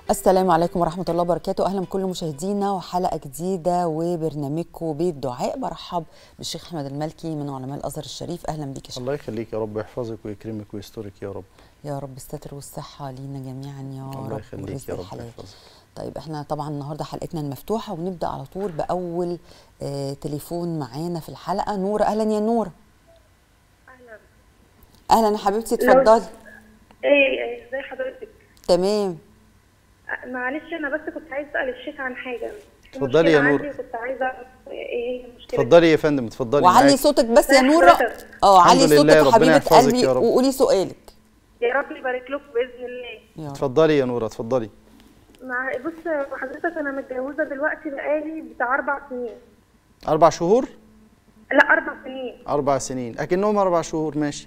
السلام عليكم ورحمة الله وبركاته أهلا بكل مشاهدينا وحلقة جديدة وبرنامجكم بيت دعاء برحب بالشيخ أحمد المالكي من علماء الأزهر الشريف أهلا بيك يا شيخ الله يخليك يا رب يحفظك ويكرمك ويسترك يا رب يا رب الستر والصحة لينا جميعا يا الله رب يخليك ورزق يا رب الحلال يحفظك طيب احنا طبعا النهارده حلقتنا المفتوحة ونبدأ على طول بأول آه تليفون معانا في الحلقة نور أهلا يا نور اهلا أهلا يا حبيبتي لو- اتفضلي ايه ايه ازي حضرتك تمام أ- معلش انا بس كنت عايزه اسال الشيخ عن حاجه في اتفضلي يا مشكلة نور. عندي وكنت عايزه اعرف ايه هي المشكله اتفضلي يا فندم اتفضلي وعلي معاك. صوتك بس يا ازي نور حضرتك؟ اه علي الحمد صوتك لله، يا ربنا حبيبة يحفظك قلبي يا رب. وقولي سؤالك يا رب يبارك لكم باذن الله يا رب اتفضلي يا نورة اتفضلي مع بص حضرتك انا متجوزه دلوقتي بقالي بتاع اربع سنين أربع شهور لا اربع سنين أربع سنين أكنهم أربع شهور ماشي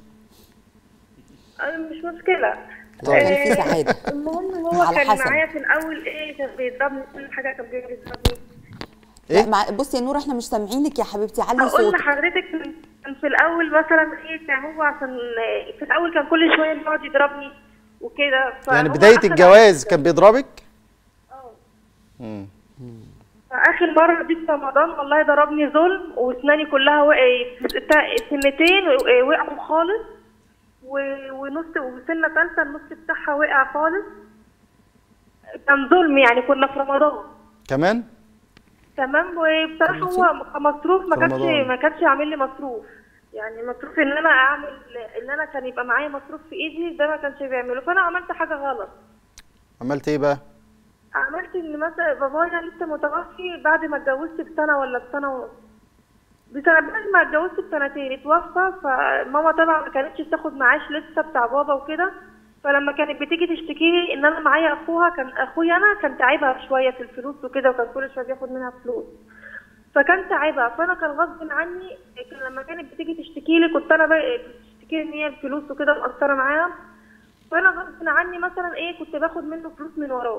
أه، مش مشكله طبعا في سعادة المهم هو على كان حسب. معايا في الاول ايه كان بيضربني كل حاجه كان بيضربني لا إيه؟ مع... بصي يا نور احنا مش سامعينك يا حبيبتي علي اقول صوتك لحضرتك كان في الاول مثلا ايه كان هو عشان في الاول كان كل شويه يقعد يضربني وكده يعني فهو بداية أخد الجواز على- كان بيضربك؟ اه مم. فاخر مره دي في رمضان والله ضربني ظلم واسناني كلها وقعت سنتين وقعوا خالص و- ونص وسنه ثالثه النص بتاعها وقع خالص كان ظلم يعني كنا في رمضان كمان؟ تمام وبصراحه هو كمصروف ما في كانش رمضان. ما كانش يعمل لي مصروف يعني مصروف ان انا اعمل ان انا كان يبقى معايا مصروف في ايدي ده ما كانش بيعمله فانا عملت حاجه غلط عملت إيه بقى؟ عملت ان مثلا بابايا لسه متوفي بعد ما اتجوزت بسنه ولا بسنه ونص بسنه بعد ما اتجوزت بسنتين اتوفى فماما طبعا ما كانتش بتاخد معاش لسه بتاع بابا وكده فلما كانت بتيجي تشتكي لي ان انا معايا اخوها كان اخويا انا كان تعبها شويه في الفلوس وكده وكان كل شويه بياخد منها فلوس فكان تعبها فانا كان غصب عني كان لما كانت بتيجي تشتكي لي كنت انا بقى بتشتكي لي ان هي الفلوس وكده مقصره معاها فانا غصب عني مثلا ايه كنت باخد منه فلوس من وراه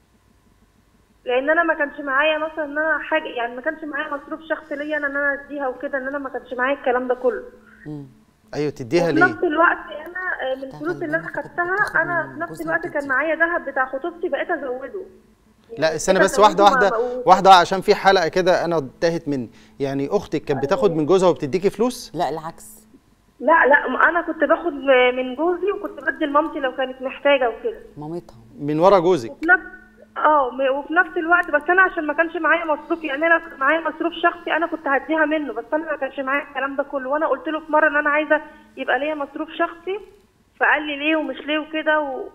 لان انا ما كانش معايا مثلا ان انا حاجه يعني ما كانش معايا مصروف شخصي ليا انا ان انا اديها وكده ان انا ما كانش معايا الكلام ده كله مم. أيوه تديها وفي ليه؟ نفس الوقت انا آه، من الفلوس اللي انا غالباً كنت خدتها بتاخد انا من في نفس جوزها الوقت وكده. كان معايا ذهب بتاع خطوبتي بقيت ازوده لا استنى بقيت بس واحدة أزوده واحدة و- واحدة عشان في حلقة كده أنا انتهت مني يعني أختك كانت بتاخد من جوزها وبتديكي فلوس؟ لا العكس لا لا ما انا كنت باخد من جوزي وكنت بدي لمامتي لو كانت محتاجه وكده مامتها من ورا جوزك وفي نفس اه م- وفي نفس الوقت بس انا عشان ما كانش معايا مصروف يعني انا كان معايا مصروف شخصي انا كنت هديها منه بس انا ما كانش معايا الكلام ده كله وانا قلت له في مره ان انا عايزه يبقى ليا مصروف شخصي فقال لي ليه ومش ليه وكده و...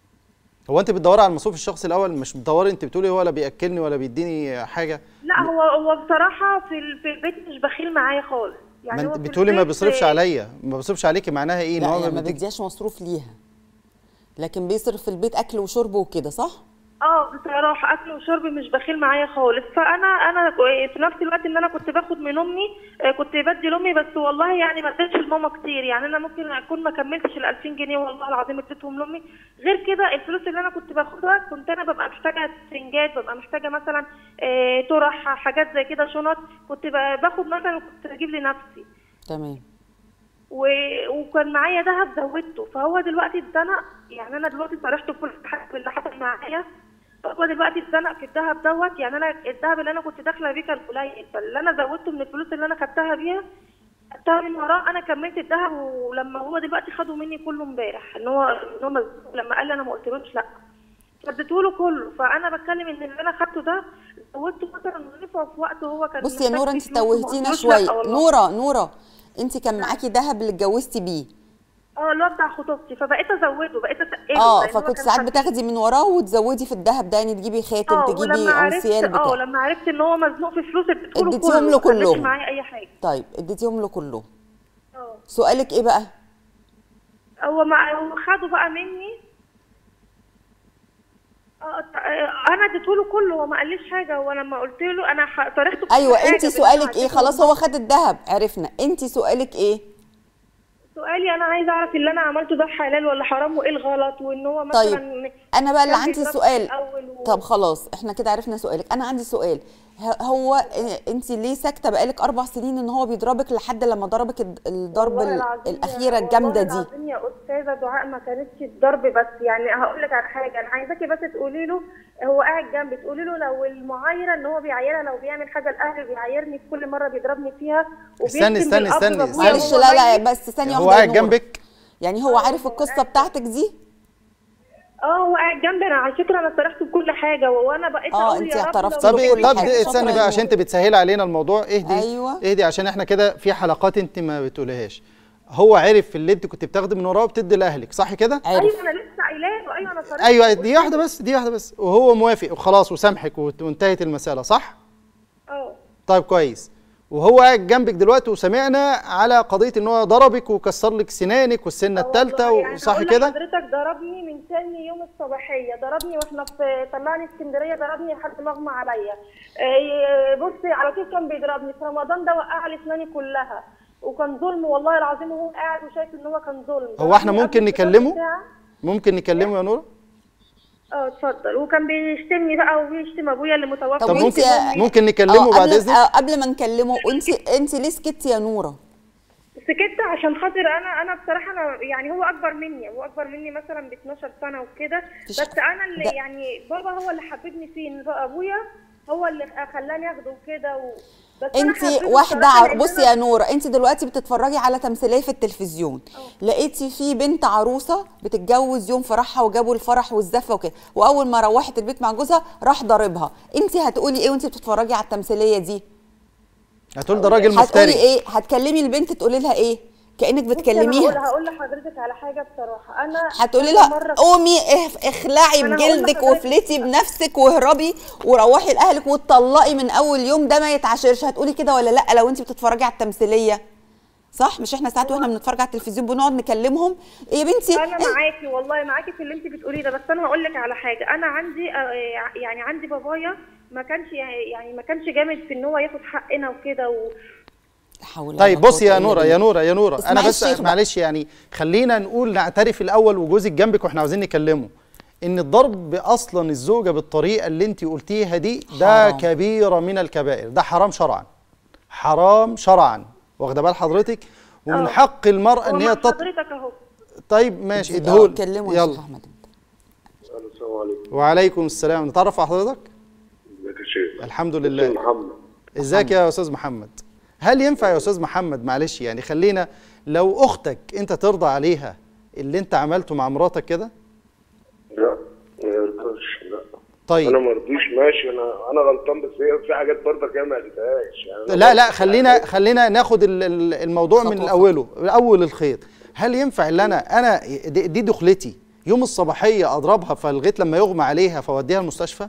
هو أنت بتدوري على المصروف الشخصي الأول مش بتدوري أنت بتقولي هو ولا بيأكلني ولا بيديني حاجة لا هو هو بصراحه في ال- في البيت مش بخيل معايا خالص ما يعني هو انت في بتقولي ما البيت- بيصرفش عليا ما بيصرفش عليكي معناها ايه ان لا هو يعني ما بيديك- بديهاش مصروف ليها لكن بيصرف في البيت اكل وشرب وكده صح اه بصراحه اكل وشرب مش بخيل معايا خالص فانا انا في نفس الوقت ان انا كنت باخد من امي آه، كنت بدي لامي بس والله يعني ما اديتش لماما كتير يعني انا ممكن اكون ما كملتش ال 2000 جنيه والله العظيم اديتهم لامي غير كده الفلوس اللي انا كنت باخدها كنت انا ببقى محتاجه سنجات ببقى محتاجه مثلا آه، طرح حاجات زي كده شنط كنت ب- باخد مثلا وكنت بجيب لنفسي تمام و... وكان معايا دهب زودته فهو دلوقتي اتزنق يعني انا دلوقتي صرفت كل حاجه اللي حصل معايا فهو دلوقتي اتزنق في الدهب دوت يعني انا الدهب اللي انا كنت داخله بيه كان قليل فاللي انا زودته من الفلوس اللي انا خدتها بيها خدتها من وراه انا كملت الدهب ولما هو دلوقتي خده مني كله امبارح ان هو ان هو مزنوق. لما قال لي انا ما قلتلوش لا فاديته له كله فانا بتكلم ان اللي انا خدته ده زودته مثلا ونفعه في وقت هو كان بصي يا محتاج نورة فيه انت فلوس وما توهتينا قلتلوش لأ شويه والله. نورة نورة انت كان معاكي ذهب اللي اتجوزتي بيه اه اللي هو بتاع خطوبتي فبقيت ازوده بقيت اتقله اه لأن هو فكنت كان ساعات خفيف. بتاخدي من وراه وتزودي في الذهب ده يعني تجيبي خاتم اه تجيبي ولما عرفت انسيال اه بتاع لما عرفت ان هو مزنوق في فلوس اديته له اديتيهم كله له ما خليتش كلهم. معايا اي حاجه طيب اديتيهم له كلهم اه سؤالك ايه بقى هو مع هو خده بقى مني اه ط- آه، انا اديته له كله هو ما قاليش حاجه هو لما قلت له انا ح- طرحته كل ايوه حاجة انت بس سؤالك أنا ايه اديته خلاص له. هو خد الذهب عرفنا انت سؤالك ايه سؤالي انا عايزه اعرف اللي انا عملته ده حلال ولا حرام وايه الغلط وان هو مثلا طيب انا بقى اللي كان عندي بيضربني سؤال الأول و- طب خلاص احنا كده عرفنا سؤالك انا عندي سؤال ه- هو انت ليه ساكته بقالك اربع سنين ان هو بيضربك لحد لما ضربك الد- الضرب والله ال- العظيم يا- الاخيره الجامده والله دي العظيم يا استاذ كذا دعاء ما كانتش الضرب بس يعني هقول لك على حاجه انا عايزاكي بس تقولي له هو قاعد جنبي تقولي له لو المعايره ان هو بيعايرها لو بيعمل حاجه لاهلي بيعايرني في كل مره بيضربني فيها استني، وبيشتم استني، بالأب استني، وأبويا استني. معلش وهو لا لا ميت. بس ثانيه هو واحده يا قاعد نورة. جنبك يعني هو عارف القصه بتاعتك دي اه هو قاعد جنبي انا على فكره انا صرحت بكل حاجه وانا بقيت آه، اقول انتي يا رب اعترفتي لو طب بكل طب حاجة. استني شكراً بقى عشان يا انت بتسهلي علينا الموضوع اهدي أيوة. اهدي عشان احنا كده في حلقات انت ما بتقولهاش هو عرف اللي انت كنت بتاخدي من وراه وبتدي لاهلك صح كده عارف ايوه انا لسه قايله له ايوه انا صرحت ايوه دي واحده بس دي واحده بس وهو موافق وخلاص وسامحك وت- وانتهت المساله صح اه طيب كويس وهو قاعد جنبك دلوقتي وسمعنا على قضيه ان هو ضربك وكسر لك سنانك والسنه آه الثالثه والله يعني صح هقول كده حضرتك ضربني من ثاني يوم الصباحيه ضربني واحنا في طلعني اسكندريه ضربني لحد ما اغمى عليا آه، بصي على طول كان بيضربني في رمضان ده وقع لي اسناني كلها وكان ظلم والله العظيم وهو قاعد وشايف ان هو كان ظلم هو احنا ضربني ممكن قبل الفطار نكلمه؟ بتاعه. ممكن نكلمه يا نوره اه اتفضل وكان بيشتمني بقى وبيشتم ابويا اللي متوفى طب طب وانت ممكن يا- ممكن آه، نكلمه بعد قبل اذنك آه، قبل ما نكلمه انت انت ليه سكتي يا نوره سكت عشان خاطر انا انا بصراحه انا يعني هو اكبر مني هو اكبر مني مثلا ب 12 سنه وكده مفيش- بس انا اللي ده- يعني بابا هو اللي حببني فيه إن بقى ابويا هو اللي خلاني اخده وكده و... بس أنا انت حبيته واحده بصراحة عر... لأن بصي أنا- يا نوره انت دلوقتي بتتفرجي على تمثيليه في التلفزيون لقيتي في بنت عروسه بتتجوز يوم فرحها وجابوا الفرح والزفه وكده واول ما روحت البيت مع جوزها راح ضاربها انت هتقولي ايه وانت بتتفرجي على التمثيليه دي هتقول ده راجل هتقولي مفتري ايه هتكلمي البنت تقولي لها ايه كانك بصي أنا هقول بتكلميها هقول لحضرتك على حاجه بصراحه انا هتقولي كذا لها مرة- قومي اخ- اخلعي ما أنا هقول بجلدك لحضرتك- وافلتي بنفسك واهربي وروحي لاهلك وتطلقي من اول يوم ده ما يتعاشرش هتقولي كده ولا لا لو انت بتتفرجي على التمثيليه صح مش احنا ساعات واحنا بنتفرج على التلفزيون بنقعد نكلمهم إيه يا بنتي انا معاكي والله معاكي في اللي انت بتقوليه ده بس انا هقول لك على حاجه انا عندي آه، يعني عندي بابايا ما كانش يعني ما كانش جامد في ان هو ياخد حقنا وكده و... حول طيب ولا بصي يا قوة إلا نوره بالله. يا نوره يا نوره انا اسمعي بس الشيخ بقى. معلش يعني خلينا نقول نعترف الاول وجوزك جنبك واحنا عاوزين نكلمه ان الضرب اصلا الزوجه بالطريقه اللي انت قلتيها دي ده حرام. كبيره من الكبائر ده حرام شرعا حرام شرعا واخده بال حضرتك ومن آه. حق المراه ان هو هي مع تط... حضرتك اهو طيب ماشي آه، ادهول كلمه يا شيخ يلا احمد السلام عليكم وعليكم السلام نتعرف على حضرتك ازيك يا شيخ الحمد اسمي لله محمد ازيك يا استاذ محمد هل ينفع يا استاذ محمد معلش يعني خلينا لو اختك انت ترضى عليها اللي انت عملته مع مراتك كده لا ما يرضاش لا طيب انا ما رضيش ماشي انا انا غلطان بس هي في حاجات برضك هي ما قالتهاش يعني أنا لا لا برضك خلينا يعني خلينا ناخد ال- ال- الموضوع من خطوة اوله اول الخيط هل ينفع ان انا انا دي دي دخلتي يوم الصباحيه اضربها فلغايه لما يغمى عليها فاوديها المستشفى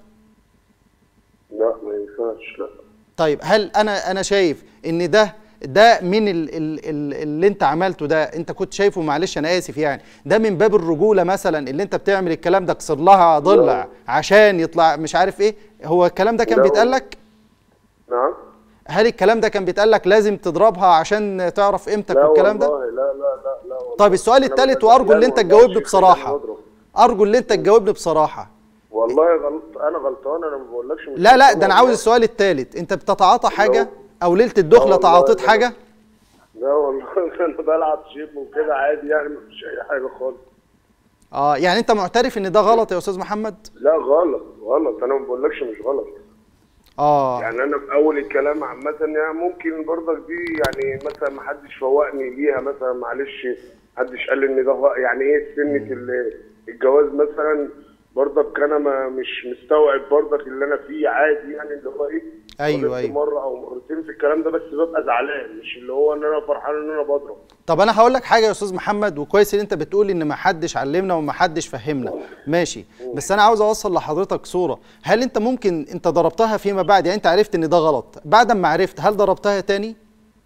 لا ما ينفعش لا طيب هل انا انا شايف ان ده ده من ال ال ال اللي انت عملته ده انت كنت شايفه معلش انا اسف يعني ده من باب الرجوله مثلا اللي انت بتعمل الكلام ده كسر لها ضلع عشان يطلع مش عارف ايه هو الكلام ده كان لا. بيتقال لك نعم هل الكلام ده كان بيتقال لك لازم تضربها عشان تعرف قيمتك لا والكلام ده والله لا لا لا لا والله. طيب السؤال أنا الثالث بقول وارجو لا ان انت والله تجاوبني شيخ بصراحه أنا بضرب. ارجو ان انت تجاوبني بصراحه والله غلط انا غلطان انا ما بقولكش مش لا لا غلطان ده انا عاوز والله. السؤال الثالث انت بتتعاطى حاجه لا. او ليله الدخله والله تعاطيت لا. حاجه لا والله انا بلعب شيب وكده عادي يعني ما فيش اي حاجه خالص اه يعني انت معترف ان ده غلط يا استاذ محمد لا غلط غلط انا ما بقولكش مش غلط اه يعني انا في اول الكلام عامه يعني ممكن برضك دي يعني مثلا ما حدش فوقني ليها مثلا معلش محدش قال لي ان ده غ- يعني ايه سنه ال- الجواز مثلا برضك انا ما مش مستوعب برضك اللي انا فيه عادي يعني اللي هو ايه أيوة، غلطت أيوة. مره او مرتين في الكلام ده بس ببقى زعلان مش اللي هو ان انا فرحان ان انا بضرب طب انا هقول لك حاجه يا استاذ محمد وكويس ان انت بتقول ان ما حدش علمنا وما حدش فهمنا ماشي بس انا عاوز اوصل لحضرتك صوره هل انت ممكن انت ضربتها فيما بعد يعني انت عرفت ان ده غلط بعد ما عرفت هل ضربتها تاني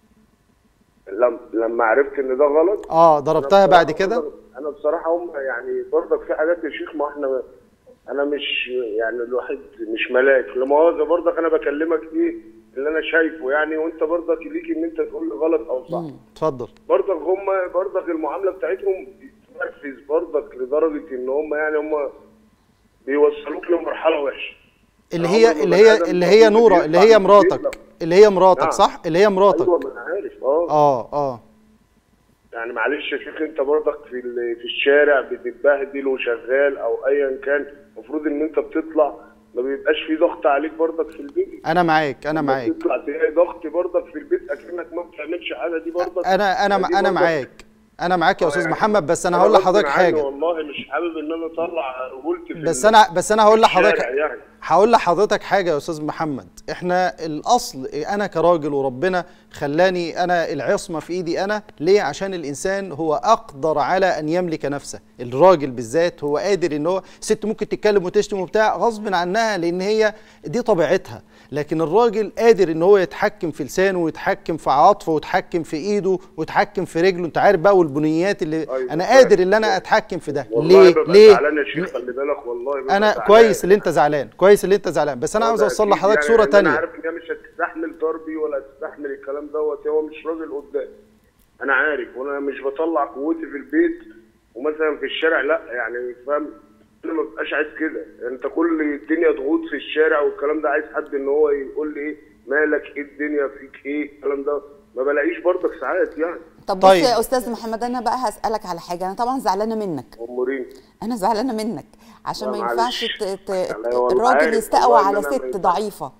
لما لما عرفت ان ده غلط اه أنا ضربتها بصراحة بعد كده برضك- انا بصراحه هم يعني برضك في حاجات يا شيخ ما احنا انا مش يعني الواحد مش ملاك لمؤاخذه برضك انا بكلمك ايه اللي انا شايفه يعني وانت برضك ليك ان انت تقول لي غلط او صح اتفضل برضك هم برضك المعامله بتاعتهم بتنرفز برضك لدرجه ان هم يعني هم بيوصلوك لمرحله وحشه اللي هم هي بني اللي هي آدم اللي هي طبيعي نوره اللي هي بيطلع- مراتك بيطلع. اللي هي مراتك نعم. صح اللي هي مراتك ايوه ما انا عارف اه اه اه يعني معلش يا شيخ انت برضك في ال- في الشارع بتتبهدل وشغال او ايا كان المفروض ان انت بتطلع ما بيبقاش في ضغط عليك برضك في البيت انا معاك انا لما معاك تطلع تلاقي ضغط برضك في البيت اكنك ما بتعملش حاجه دي برضك انا انا دي انا برضك- معاك انا معاك يا آه استاذ يعني محمد بس انا هقول لحضرتك غصب عني حاجه والله مش حابب ان انا اطلع رجولتي في بس ال- انا بس انا هقول في الشارع لحضرتك يعني هقول لحضرتك حاجه يا استاذ محمد احنا الاصل انا كراجل وربنا خلاني انا العصمه في ايدي انا ليه عشان الانسان هو اقدر على ان يملك نفسه الراجل بالذات هو قادر ان هو ست ممكن تتكلم وتشتم وبتاع غصب عنها لان هي دي طبيعتها لكن الراجل قادر ان هو يتحكم في لسانه ويتحكم في عاطفه ويتحكم في ايده ويتحكم في رجله انت عارف بقى والبنيات اللي أيوة انا فاهم. قادر ان انا اتحكم في ده والله ليه ببقى ليه زعلان يا شيخ خلي بالك والله ببقى انا زعلان. كويس اللي انت زعلان كويس اللي انت زعلان بس انا عاوز ده اوصل أكيد لحضرتك يعني صوره لأن تانية انا عارف ان هي مش هتستحمل ضربي ولا هتستحمل الكلام دوت هو مش راجل قدام انا عارف وانا مش بطلع قوتي في البيت ومثلا في الشارع لا يعني فاهم انا ما ببقاش عايز كده انت كل الدنيا ضغوط في الشارع والكلام ده عايز حد ان هو يقول لي ايه مالك ايه الدنيا فيك ايه الكلام ده ما بلاقيش برضك ساعات يعني طب طيب. بص يا استاذ محمد انا بقى هسالك على حاجه انا طبعا زعلانه منك امورين انا زعلانه منك عشان لا ما معلش. ينفعش ت... ت... يعني والله الراجل عارف يستقوى والله إن على أنا ما ست ينفعش. ضعيفه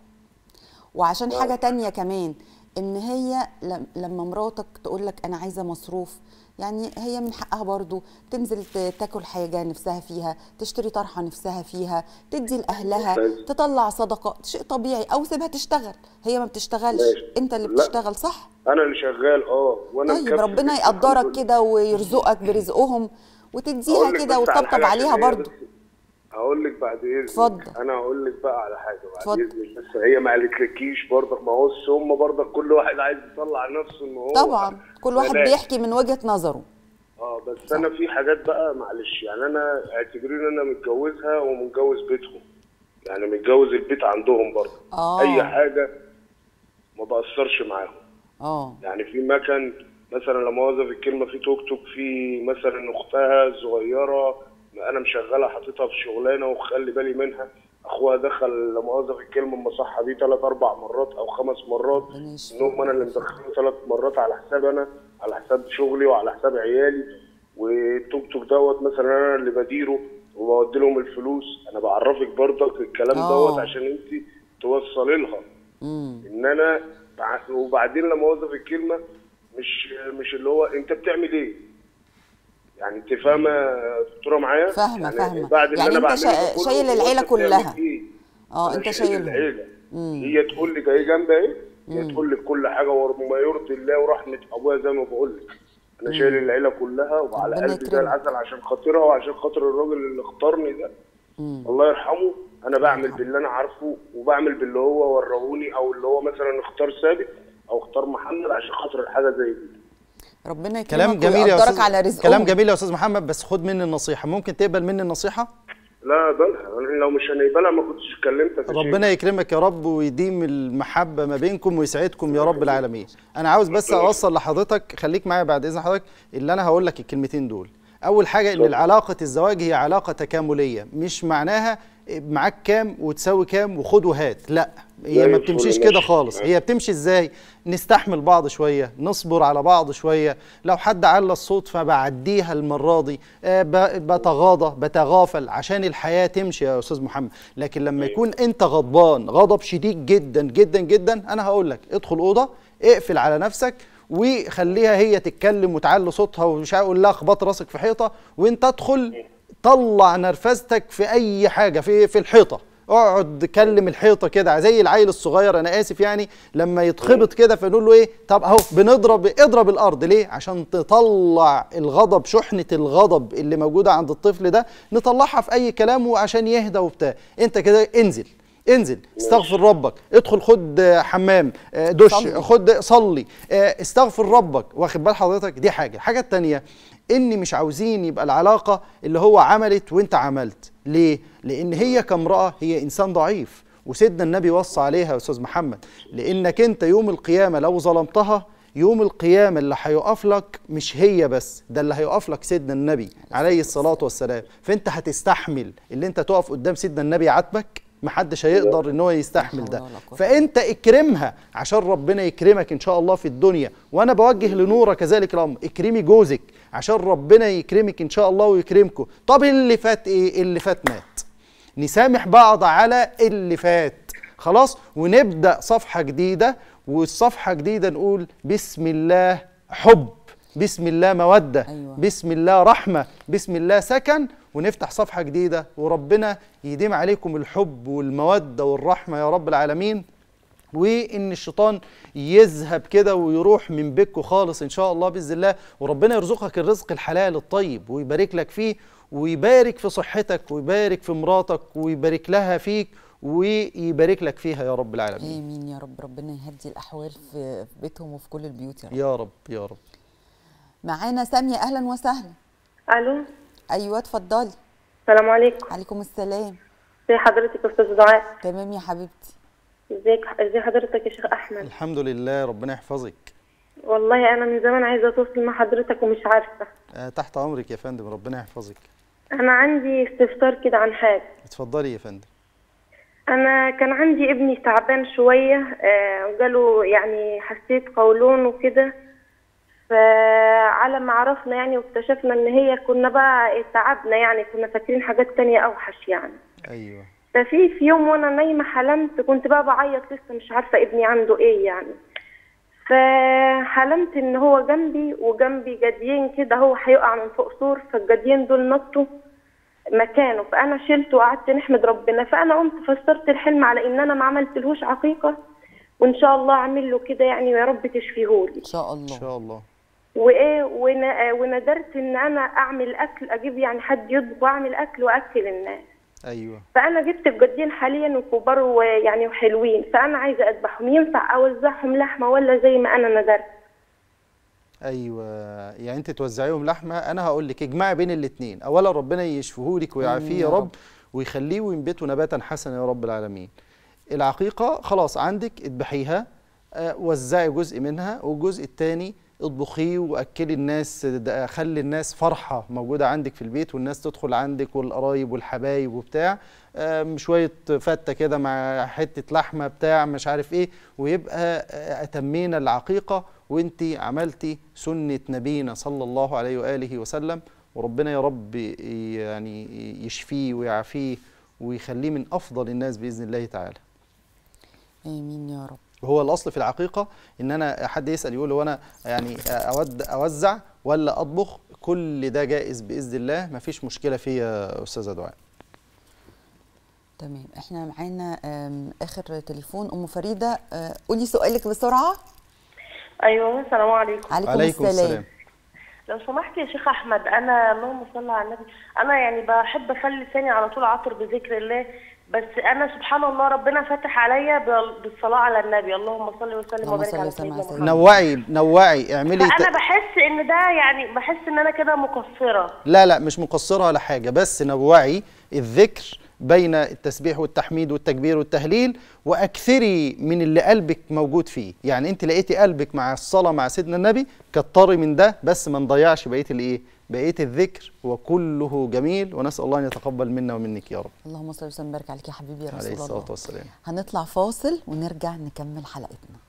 وعشان حاجه تانية كمان ان هي لم- لما مراتك تقول لك انا عايزه مصروف يعني هي من حقها برضو تنزل ت- تاكل حاجه نفسها فيها تشتري طرحه نفسها فيها تدي لاهلها ممتاز. تطلع صدقه شيء طبيعي او سيبها تشتغل هي ما بتشتغلش ماشي. انت اللي لا. بتشتغل صح انا اللي شغال اه وانا طيب مكفي ربنا بيتي يقدرك الحمد لله. كده ويرزقك برزقهم وتديها أقول لك كده بس على وتطبطب حاجة عليها عشان هي برضو بس- هقول لك بعد اذنك اتفضل. انا هقول لك بقى على حاجه بعد اتفضل. اذنك بس هي ما قالتلكيش برضك ما هو هم برضك كل واحد عايز يطلع نفسه ان هو طبعا كل واحد ملاك. بيحكي من وجهة نظره اه بس انا في حاجات بقى معلش يعني انا اعتبريني انا متجوزها ومتجوز بيتهم يعني متجوز البيت عندهم برضه آه. اي حاجه ما بأثرش معاهم اه يعني في مكان مثلا لما اوظف الكلمه في توك توك في مثلا اختها صغيره انا مشغلها حاططها في شغلانه وخلي بالي منها اخوها دخل لما اوظف الكلمه المصحه دي ثلاث اربع مرات او خمس مرات ربنا يشفيه. انهم انا اللي مدخله ثلاث مرات على حساب انا على حساب شغلي وعلى حساب عيالي والتوك توك دوت مثلا انا اللي بديره وبودي لهم الفلوس انا بعرفك برضك الكلام آه. دوت عشان انت توصلي لها امم ان انا بع- وبعدين لما اوظف الكلمه مش مش اللي هو انت بتعمل ايه؟ يعني انت فاهمه يا دكتوره معايا؟ فاهمة، يعني فاهمة. بعد اللي يعني انا انت بعمله شا- ده كله، شايل هو العيلة انت بتعمل كلها. إيه؟ اه أنا انت شايل شايلهم العيله مم. هي تقول لك اهي جنبي اهي هي تقول لك كل حاجه وما يرضي الله ورحمه ابويا زي ما بقول لك انا شايل العيله كلها وعلى ربنا قلبي زي يكرمك. العسل عشان خاطرها وعشان خاطر الراجل اللي اختارني ده مم. الله يرحمه انا بعمل باللي انا عارفه وبعمل باللي هو ورهوني او اللي هو مثلا اختار ثابت او اختار محمد عشان خاطر الحاجه زي دي ربنا يكرمك كلام جميل يا ويقدرك استاذ على رزقهم كلام جميل يا استاذ محمد بس خد مني النصيحه ممكن تقبل مني النصيحه لا بلها أنا لو مش هنقبلها ما كنتش كلمتك يا شيخ. ربنا يكرمك يا رب ويديم المحبه ما بينكم ويسعدكم يا رب العالمين انا عاوز بس اوصل لحضرتك خليك معايا بعد اذن حضرتك اللي انا هقول لك الكلمتين دول اول حاجه ان علاقه الزواج هي علاقه تكامليه مش معناها معاك كام وتساوي كام وخد وهات لا هي زي ما الفل بتمشيش ماشي. كده خالص هي بتمشي ازاي نستحمل بعض شويه نصبر على بعض شويه لو حد على الصوت فبعديها المره دي آه، ب- بتغاضى بتغافل عشان الحياه تمشي يا استاذ محمد لكن لما يكون انت غضبان غضب شديد جدا جدا جدا انا هقول لك ادخل اوضه اقفل على نفسك وخليها هي تتكلم وتعلي صوتها ومش هقول لها اخبط راسك في حيطه وانت ادخل طلع نرفزتك في اي حاجه في في الحيطه اقعد كلم الحيطه كده زي العيل الصغير انا اسف يعني لما يتخبط كده فنقول له ايه طب اهو بنضرب اضرب الارض ليه عشان تطلع الغضب شحنه الغضب اللي موجوده عند الطفل ده نطلعها في اي كلام وعشان يهدى وبتاع انت كده انزل انزل استغفر ربك ادخل خد آه، حمام آه، دش صلي. خد صلي آه، استغفر ربك واخد بال حضرتك دي حاجه الحاجه التانية ان مش عاوزين يبقى العلاقه اللي هو عملت وانت عملت ليه لان هي كامراه هي انسان ضعيف وسيدنا النبي وصى عليها يا استاذ محمد لانك انت يوم القيامه لو ظلمتها يوم القيامة اللي هيقف لك مش هي بس ده اللي هيقف لك سيدنا النبي عليه الصلاة والسلام فانت هتستحمل اللي انت تقف قدام سيدنا النبي عاتبك محدش هيقدر ان هو يستحمل حول ده ولا قوة. فانت اكرمها عشان ربنا يكرمك ان شاء الله في الدنيا وانا بوجه لنوره كذلك الامر اكرمي جوزك عشان ربنا يكرمك ان شاء الله ويكرمكم طب اللي فات ايه اللي فات مات نسامح بعض على اللي فات خلاص ونبدا صفحه جديده والصفحه جديده نقول بسم الله حب بسم الله موده أيوة. بسم الله رحمه بسم الله سكن ونفتح صفحه جديده وربنا يديم عليكم الحب والموده والرحمه يا رب العالمين وان الشيطان يذهب كده ويروح من بيتكم خالص ان شاء الله باذن الله وربنا يرزقك الرزق الحلال الطيب ويبارك لك فيه ويبارك في صحتك ويبارك في مراتك ويبارك لها فيك ويبارك لك فيها يا رب العالمين امين يا رب ربنا يهدي الاحوال في في بيتهم وفي كل البيوت يا رب يا رب يا رب معانا ساميه اهلا وسهلا الو ايوه اتفضلي السلام عليكم عليكم السلام ازي حضرتك يا استاذ دعاء تمام يا حبيبتي ازيك ازي حضرتك يا شيخ احمد الحمد لله ربنا يحفظك والله انا من زمان عايزه اتواصل مع حضرتك ومش عارفه آه، تحت امرك يا فندم ربنا يحفظك انا عندي استفسار كده عن حاجه اتفضلي يا فندم انا كان عندي ابني تعبان شويه آه، وجاله يعني حسيت قولون وكده فعلى ما عرفنا يعني واكتشفنا ان هي كنا بقى تعبنا يعني كنا فاكرين حاجات تانية اوحش يعني ايوه ففي في يوم وانا نايمه حلمت كنت بقى بعيط لسه مش عارفه ابني عنده ايه يعني فحلمت ان هو جنبي وجنبي جديين كده هو هيقع من فوق سور فالجديين دول نطوا مكانه فانا شلته وقعدت نحمد ربنا فانا قمت فسرت الحلم على ان انا ما عملتلهوش عقيقه وان شاء الله اعمل له كده يعني ويا رب تشفيهولي ان شاء ان الله شاء الله وايه ون- وندرت ان انا اعمل اكل اجيب يعني حد يطبخ واعمل اكل واكل الناس ايوه فانا جبت بجدين حاليا وكبار ويعني وحلوين فانا عايزه اذبحهم ينفع اوزعهم لحمه ولا زي ما انا ندرت ايوه يعني انت توزعيهم لحمه انا هقول لك اجمعي بين الاثنين اولا ربنا يشفيهولك ويعافيه آمين يا يا رب رب. ويخليه وينبته نباتا حسنا يا رب العالمين العقيقه خلاص عندك اذبحيها آه، وزعي جزء منها والجزء الثاني اطبخيه واكلي الناس ده- خلي الناس فرحه موجوده عندك في البيت والناس تدخل عندك والقرايب والحبايب وبتاع آم، شويه فته كده مع حته لحمه بتاع مش عارف ايه ويبقى آه، اتمينا العقيقه وانت عملتي سنه نبينا صلى الله عليه واله وسلم وربنا يا رب يعني يشفيه ويعافيه ويخليه من افضل الناس باذن الله تعالى امين يا رب هو الاصل في العقيقه ان انا حد يسال يقول هو انا يعني اود اوزع ولا اطبخ كل ده جائز باذن الله مفيش مشكله فيه يا استاذه دعاء تمام احنا معانا آم، اخر تليفون ام فريده آه، قولي سؤالك بسرعه ايوه السلام عليكم عليكم, عليكم السلام لو سمحت يا شيخ احمد انا اللهم صل على النبي انا يعني بحب اخلي لساني على طول عطر بذكر الله بس انا سبحان الله ربنا فتح عليا بال- بالصلاه على النبي اللهم صل وسلم اللهم وبارك صل على وسلم سيدنا على محمد سيدنا نوعي نوعي اعملي فانا ت... بحس ان ده يعني بحس ان انا كده مقصره لا لا مش مقصره ولا حاجه بس نوعي الذكر بين التسبيح والتحميد والتكبير والتهليل واكثري من اللي قلبك موجود فيه يعني انت لقيتي قلبك مع الصلاه مع سيدنا النبي كتري من ده بس ما نضيعش بقيه الايه بقيه الذكر وكله جميل ونسال الله ان يتقبل منا ومنك يا رب اللهم صل وسلم وبارك عليك يا حبيبي يا عليه رسول الصلاه الله والسلام هنطلع فاصل ونرجع نكمل حلقتنا